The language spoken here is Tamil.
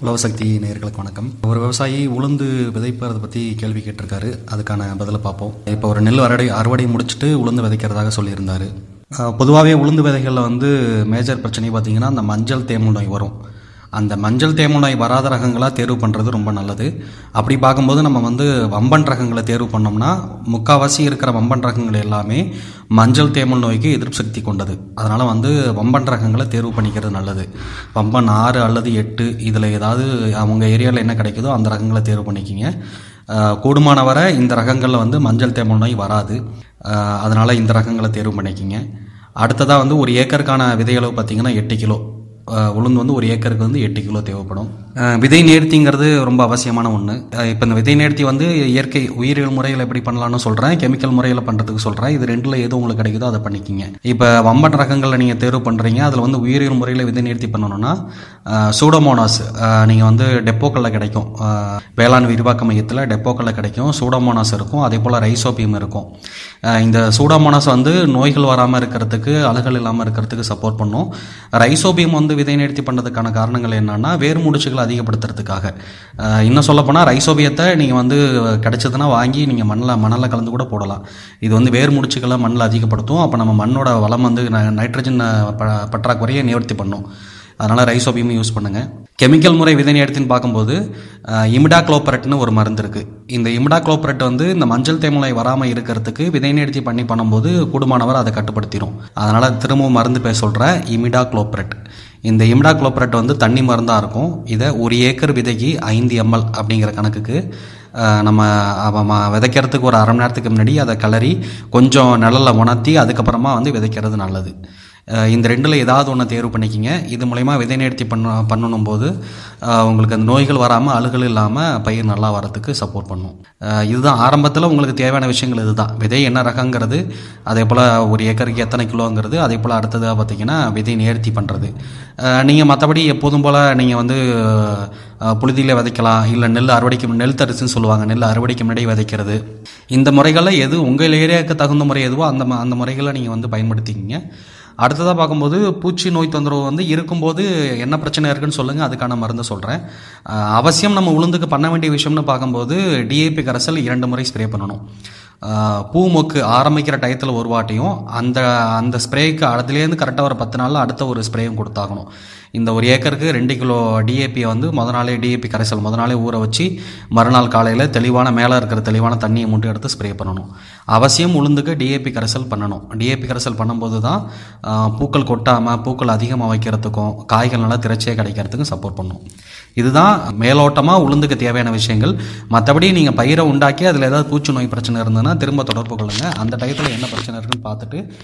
உழவசக்தி நேயர்களுக்கு வணக்கம் ஒரு விவசாயி உளுந்து விதைப்பதை பற்றி கேள்வி கேட்டிருக்காரு அதுக்கான பதிலை பார்ப்போம் இப்போ ஒரு நெல் அறுவடை அறுவடை முடிச்சுட்டு உளுந்து விதைக்கிறதாக சொல்லியிருந்தாரு பொதுவாகவே உளுந்து விதைகளில் வந்து மேஜர் பிரச்சனை பார்த்தீங்கன்னா அந்த மஞ்சள் தேமல் நோய் வரும் அந்த மஞ்சள் தேமல் நோய் வராத ரகங்களாக தேர்வு பண்ணுறது ரொம்ப நல்லது அப்படி பார்க்கும்போது நம்ம வந்து வம்பன் ரகங்களை தேர்வு பண்ணோம்னா முக்கால்வாசி இருக்கிற வம்பன் ரகங்கள் எல்லாமே மஞ்சள் தேமல் நோய்க்கு எதிர்ப்பு சக்தி கொண்டது அதனால் வந்து வம்பன் ரகங்களை தேர்வு பண்ணிக்கிறது நல்லது வம்பன் ஆறு அல்லது எட்டு இதில் ஏதாவது அவங்க ஏரியாவில் என்ன கிடைக்குதோ அந்த ரகங்களை தேர்வு பண்ணிக்கிங்க அஹ், கூடுமான வரை இந்த ரகங்களில் வந்து மஞ்சள் தேமல் நோய் வராது அதனால் இந்த ரகங்களை தேர்வு பண்ணிக்கிங்க அடுத்ததாக வந்து ஒரு ஏக்கருக்கான விதையளவு பார்த்தீங்கன்னா எட்டு கிலோ அஹ் உளுந்து வந்து ஒரு ஏக்கருக்கு வந்து எட்டு கிலோ தேவைப்படும் அஹ் விதை நேர்த்திங்கிறது ரொம்ப அவசியமான ஒன்று இப்போ இந்த விதை நேர்த்தி வந்து இயற்கை உயிரியல் முறையில் எப்படி பண்ணலாம்னு சொல்கிறேன் கெமிக்கல் முறையில் பண்ணுறதுக்கு சொல்கிறேன் இது ரெண்டில் எது உங்களுக்கு கிடைக்குதோ அதை பண்ணிக்கிங்க இப்போ வம்பன் ரகங்களில் நீங்கள் தேர்வு பண்ணுறீங்க அதில் வந்து உயிரியல் முறையில் விதை நேர்த்தி பண்ணணும்னா சூடோமோனாஸ் நீங்கள் வந்து டெப்போக்களில் கிடைக்கும் அஹ் வேளாண் விரிவாக்க மையத்தில் டெப்போக்களில் கிடைக்கும் சூடோமோனாஸ் இருக்கும் அதே போல் ரைசோபியம் இருக்கும் அஹ் இந்த சூடோமோனாஸ் வந்து நோய்கள் வராமல் இருக்கிறதுக்கு அழுகல் இல்லாமல் இருக்கிறதுக்கு சப்போர்ட் பண்ணும் ரைசோபியம் வந்து விதை நேர்த்தி பண்ணுறதுக்கான காரணங்கள் என்னன்னா வேர் முடிச்சுகளை அதிகப்படுத்துறதுக்காக அஹ் இன்னும் சொல்லப்போனால் ரைசோபியத்தை நீங்கள் வந்து கிடைச்சதுன்னா வாங்கி நீங்கள் மண்ணில் மணலில் கலந்து கூட போடலாம் இது வந்து வேர் முடிச்சுகளை மண்ணில் அதிகப்படுத்தும் அப்போ நம்ம மண்ணோட வளம் வந்து ந- நைட்ரஜன் அஹ், ப- பற்றாக்குறையை நிவர்த்தி பண்ணும் அதனால் ரைசோபியம் யூஸ் பண்ணுங்கள் கெமிக்கல் முறை விதை நேர்த்தின்னு பார்க்கும்போது இமிடாக்ளோபரட்னு ஒரு மருந்து இருக்குது இந்த இமிடாக்ளோபரட் வந்து இந்த மஞ்சள் தேமலை வராமல் இருக்கிறதுக்கு விதை நேர்த்தி பண்ணி பண்ணும்போது கூடுமானவர் அதை கட்டுப்படுத்திடும் அதனால் திரும்பவும் மருந்து பேர் சொல்கிறேன் இமிடாக்ளோபரட் இந்த இமிடாக்ளோபரட் வந்து தண்ணி மருந்தாக இருக்கும் இதை ஒரு ஏக்கர் விதைக்கு ஐந்து எம்எல் அப்படிங்கிற கணக்குக்கு அஹ், நம்ம அவ- ம- விதைக்கிறதுக்கு ஒரு அரை மணி நேரத்துக்கு முன்னாடி அதை கிளறி கொஞ்சம் நிழல்ல உணர்த்தி அதுக்கப்புறமா வந்து விதைக்கிறது நல்லது அஹ் இந்த ரெண்டில் ஏதாவது ஒன்று தேர்வு பண்ணிக்கிங்க இது மூலயமா விதை நேர்த்தி பண்ண பண்ணணும் போது அஹ் உங்களுக்கு அந்த நோய்கள் வராமல் அழுகல் இல்லாமல் பயிர் நல்லா வரதுக்கு சப்போர்ட் பண்ணும் அஹ் இதுதான் ஆரம்பத்தில் உங்களுக்கு தேவையான விஷயங்கள் இதுதான் விதை என்ன ரகங்கிறது அதே போல் ஒரு ஏக்கருக்கு எத்தனை கிலோங்கிறது அதே போல் அடுத்ததாக பார்த்தீங்கன்னா விதை நேர்த்தி பண்ணுறது நீங்கள் மற்றபடி எப்போதும் போல் நீங்கள் வந்து அஹ், புழுதியில் விதைக்கலாம் இல்லை நெல் அறுவடைக்கு முன்- நெல் தரிசுன்னு சொல்லுவாங்க நெல் அறுவடைக்கு முன்னாடி விதைக்கிறது இந்த முறைகளில் எது உங்கள் ஏரியாவுக்கு தகுந்த முறை எதுவோ அந்த ம- அந்த முறைகளை நீங்கள் வந்து பயன்படுத்திக்கிங்க அடுத்ததாக பார்க்கும்போது பூச்சி நோய் தொந்தரவு வந்து இருக்கும்போது என்ன பிரச்சனை இருக்குன்னு சொல்லுங்கள் அதுக்கான மருந்து சொல்கிறேன் அவசியம் நம்ம உளுந்துக்கு பண்ண வேண்டிய விஷயம்னு பார்க்கும்போது டிஏபி கரைசல் இரண்டு முறை ஸ்ப்ரே பண்ணணும் ஆஹ் பூ மொக்கு ஆரம்பிக்கிற டயத்தில் ஒரு வாட்டியும் அந்த அந்த ஸ்ப்ரேக்கு அதுலேருந்து கரெக்டாக ஒரு பத்து நாளில் அடுத்த ஒரு ஸ்ப்ரேயும் கொடுத்தாகணும் இந்த ஒரு ஏக்கருக்கு ரெண்டு கிலோ டிஏபியை வந்து முத நாளே டிஏபி கரைசல் முத நாளே ஊற வச்சு மறுநாள் காலையில் தெளிவான மேலே இருக்கிற தெளிவான தண்ணியை மட்டும் எடுத்து ஸ்ப்ரே பண்ணணும் அவசியம் உளுந்துக்கு டிஏபி கரைசல் பண்ணணும் டிஏபி கரைசல் பண்ணும்போது தான் ஆஹ், பூக்கள் கொட்டாமல் பூக்கள் அதிகமாக வைக்கிறதுக்கும் காய்கள் நல்லா திரைச்சியாக கிடைக்கிறதுக்கும் சப்போர்ட் பண்ணும் இதுதான் மேலோட்டமாக உளுந்துக்கு தேவையான விஷயங்கள் மற்றபடி நீங்கள் பயிரை உண்டாக்கி அதில் ஏதாவது பூச்சி நோய் பிரச்சனை இருந்ததுன்னா திரும்ப தொடர்பு கொள்ளுங்கள் அந்த டயத்தில் என்ன பிரச்சனை இருக்குன்னு பார்த்துட்டு